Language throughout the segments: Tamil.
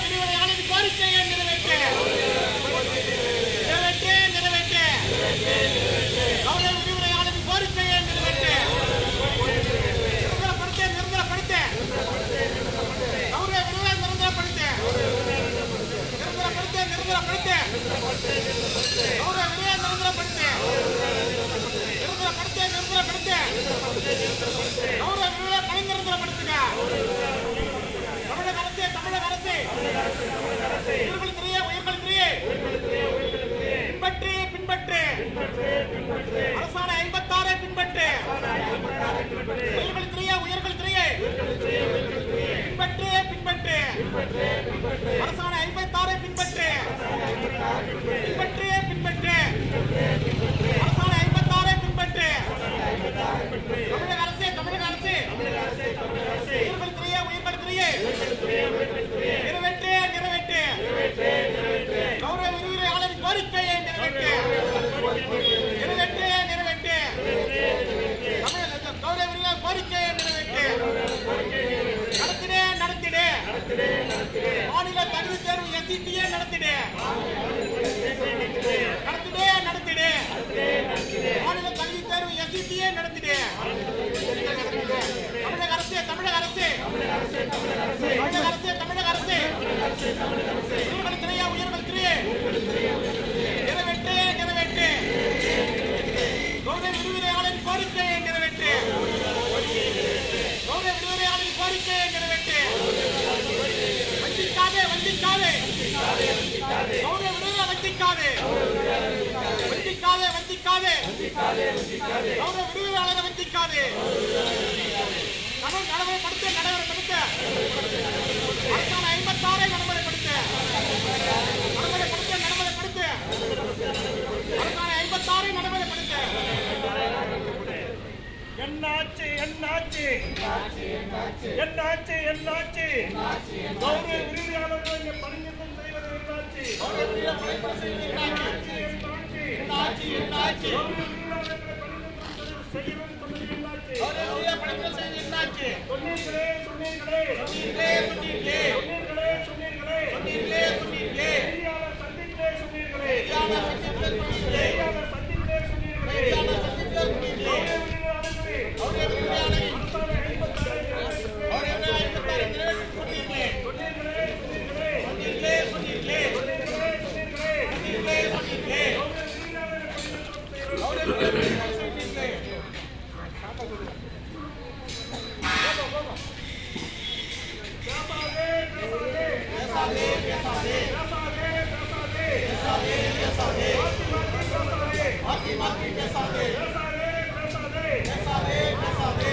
விரிவுரையாளரின் கோரிக்கையை நிறைவேற்று நிறைவேற்று நிறைவேற்று கௌரவ விரிவுரையாளரின் கோரிக்கையை நிறைவேற்று நிரந்தரப்படுத்து நிரந்தரப்படுத்து கௌரவ விரிவுரை நிரந்தரப்படுத்து நிரந்தரப்படுத்து நிரந்தரப்படுத்து கௌரவ விரிவுரை நிரந்தரப்படுத்து நிரந்தரப்படுத்து நிரந்தரப்படுத்து கௌரவ விரிவுரை பணி நிரந்தரப்படுத்துக தமிழக அரசு தமிழக அரசு உயிர்கள் திரிய உயிர்கள் திரிய பின்பற்று பின்பற்று அரசாணை ஐம்பத்தாறை பின்பற்று உயிர்கள் திரிய உயிர்கள் திரிய பின்பற்று பின்பற்று அரசாணை ஐம்பத்தாறை பின்பற்று பின்பற்று பின்பற்று அரசாணை ஐம்பத்தாறை பின்பற்று தமிழக அரசு தமிழக அரசு உயிர்கள் திரிய உயிர்கள் திரிய நிறைவேற்று நிறைவேற்று கௌரவ விரிவுரையாளரின் கோரிக்கையை நிறைவேற்று நிறைவேற்று நிறைவேற்று தமிழக கௌரவ விரிவுரை கோரிக்கையை நிறைவேற்று நடத்திடு நடத்திடு மாநில தகுதி தேர்வு எஸ்சிடிஏ நடத்திடு நடத்திடு நடத்திடு மாநில தகுதி தேர்வு எஸ்சிடிஏ நடத்திடு தமிழக அரசு தமிழக அரசு தமிழக அரசு தமிழக அரசு உயிர்கள் திரையா உயிர்கள் திரையே நிறைவேற்று நிறைவேற்று கௌரவ விரிவுரையாளரின் கோரிக்கையை நிறைவேற்று கௌரவ விரிவுரையாளரின் கோரிக்கையை நிறைவேற்று வஞ்சிக்காதே வஞ்சிக்காதே கௌரவ விரிவுரை வஞ்சிக்காதே வஞ்சிக்காதே வஞ்சிக்காதே கௌரவ விரிவுரையாளரை வஞ்சிக்காதே நட- நடைமுறைப்படுத்த நடைமுறைப்படுத்த அரசாணை ஐம்பத்தாறை நடைமுறைப்படுத்த நடைமுறைப்படுத்த நடைமுறைப்படுத்த அரசாணை ஐம்பத்தாறை நடைமுறைப்படுத்த என்னாச்சு என்னாச்சு என்னாச்சு என்னாச்சு கௌரவ உரிமையாளர்கள் இங்கே பணிநிறுத்தம் செய்வது என்னாச்சு என்னாச்சு என்னாச்சு கௌரவ உரிமையாளர்களை பணிநிறுத்தம் செய்வது சொன்னது என்னாச்சு சொன்னீர்களே சொன்னீர்களே சொன்னீர்களே சொன்னீர்களே சொன்னீர்களே செய்தியாளர் சந்திப்பிலே சொன்னீர்களே செய்தியாளர் சந்திப்பிலே சொன்னீர்களே கௌரவ உரிமையாளர்களே அரசாணை ஐம்பத்தாறு சொன்னீர்களே சொன்னீர்களே சொன்னீர்களே சொன்னீர்களே சொன்னீர்களே சொன்னீர்களே கௌரவ உரிமையாளர்களை பணிநிறுத்தம் செய்வது பேசாதே பேசாதே பேசாதே பேசாதே பேசாதே மாத்தி மாத்தி பேசாதே பேசாதே பேசாதே பேசாதே பேசாதே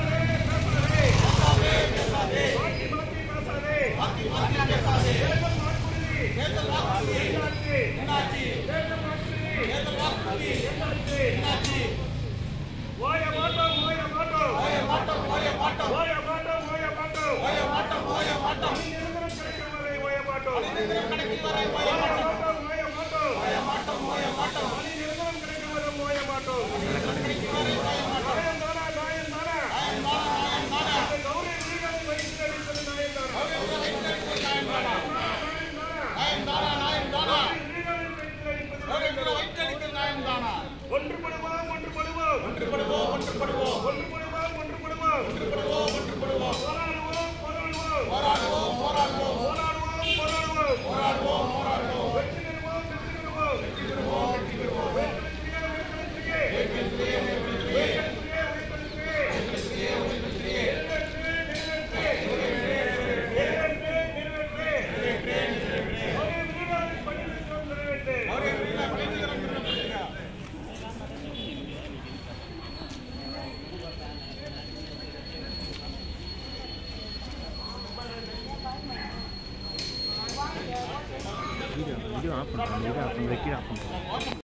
பேசாதே மாத்தி மாத்தி பேசாதே தேர்தல் வாக்குறுதி என்னாச்சு தேர்தல் வாக்குறுதி என்னாச்சு ஓய மாட்டோம் ஓய மாட்டோம் ஓய மாட்டோம் ஓய மாட்டோம் ஓய மாட்டோம் ஓய மாட்டோம் ஓய மாட்டோம் ஓய மாட்டோம் நிரந்தரம் கிடைக்கும் வரை ஓய மாட்டோம் நிரந்தரம் கிடைக்கும் வரை ஓய மாட்டோம் ஓய மாட்டோம் ஓய மாட்டோம் ஓய மாட்டோம் நிரந்தரம் கிடைக்கும் வரை ஓய மாட்டோம் நிரந்தரம் கிடைக்கும் வரை ஓய மாட்டோம் நாயம் தானா நாயம் தானா நாயம் தானா நாயம் தானா இந்த கௌரவ விருதுகளை வைத்து அளிப்பது நாயம் தானா கௌரவ விருதுகளை வைத்து நாயம் தானா நாயம் தானா நாயம் தானா விருதுகளை வைத்து அளிப்பது நாயம் தானா ஒன்றுபடுவோம் ஒன்றுபடுவோம் ஒன்றுபடுவோம் ஒன்றுபடுவோம் ஒன்றுபடுவோம் ஒன்றுபடுவோம் ஒன்றுபடுவோம் ஒன்றுபடுவோம் போராடுவோம் போராடுவோம் போராடுவோம் போராடுவோம் போராடுவோம் போராடுவோம் போராடுவோம் வெற்றி பெறுவோம் வெற்றி பெறுவோம் வெற்றி பெறுவோம் வெற்றி பெறுவோம் வெற்றி பெறுவோம் வீடியோ வீடியோ ஆஃப் பண்ணுறேன் வீடியோ ஆஃப் பண்ணுறேன் கீழே ஆஃப் பண்ணுறேன்